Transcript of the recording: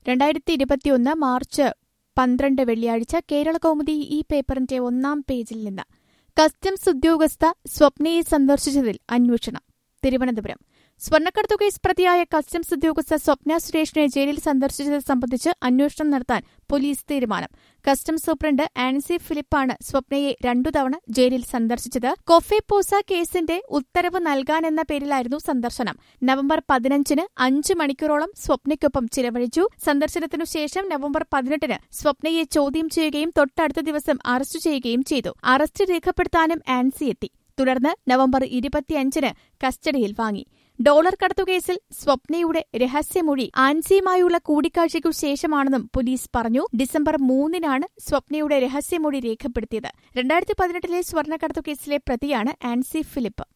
രണ്ടായിരത്തി ഇരുപത്തിയൊന്ന് മാർച്ച് പന്ത്രണ്ട് വെള്ളിയാഴ്ച കേരള കൗമുദി ഈ പേപ്പറിന്റെ ഒന്നാം പേജിൽ നിന്ന് കസ്റ്റംസ് ഉദ്യോഗസ്ഥ സ്വപ്നയെ സന്ദർശിച്ചതിൽ അന്വേഷണം തിരുവനന്തപുരം സ്വർണ്ണക്കടത്തു കേസ് പ്രതിയായ കസ്റ്റംസ് ഉദ്യോഗസ്ഥ സ്വപ്ന സുരേഷിനെ ജയിലിൽ സന്ദർശിച്ചത് സംബന്ധിച്ച് അന്വേഷണം നടത്താൻ പോലീസ് തീരുമാനം കസ്റ്റംസ് സൂപ്രണ്ട് ആൻസി ഫിലിപ്പാണ് സ്വപ്നയെ രണ്ടു തവണ ജയിലിൽ സന്ദർശിച്ചത് കൊഫെപോസ കേസിന്റെ ഉത്തരവ് നൽകാനെന്ന പേരിലായിരുന്നു സന്ദർശനം നവംബർ പതിനഞ്ചിന് അഞ്ച് മണിക്കൂറോളം സ്വപ്നയ്ക്കൊപ്പം ചിലവഴിച്ചു സന്ദർശനത്തിനു ശേഷം നവംബർ പതിനെട്ടിന് സ്വപ്നയെ ചോദ്യം ചെയ്യുകയും തൊട്ടടുത്ത ദിവസം അറസ്റ്റ് ചെയ്യുകയും ചെയ്തു അറസ്റ്റ് രേഖപ്പെടുത്താനും ആൻസി എത്തി തുടർന്ന് നവംബർ ഇരുപത്തിയഞ്ചിന് കസ്റ്റഡിയിൽ വാങ്ങി ഡോളർ കടത്തുകേസിൽ സ്വപ്നയുടെ രഹസ്യമൊഴി ആൻസിയുമായുള്ള കൂടിക്കാഴ്ചയ്ക്കു ശേഷമാണെന്നും പോലീസ് പറഞ്ഞു ഡിസംബർ മൂന്നിനാണ് സ്വപ്നയുടെ രഹസ്യമൊഴി രേഖപ്പെടുത്തിയത് രണ്ടായിരത്തി പതിനെട്ടിലെ സ്വർണ്ണക്കടത്തു കേസിലെ പ്രതിയാണ് ആൻസി ഫിലിപ്പ്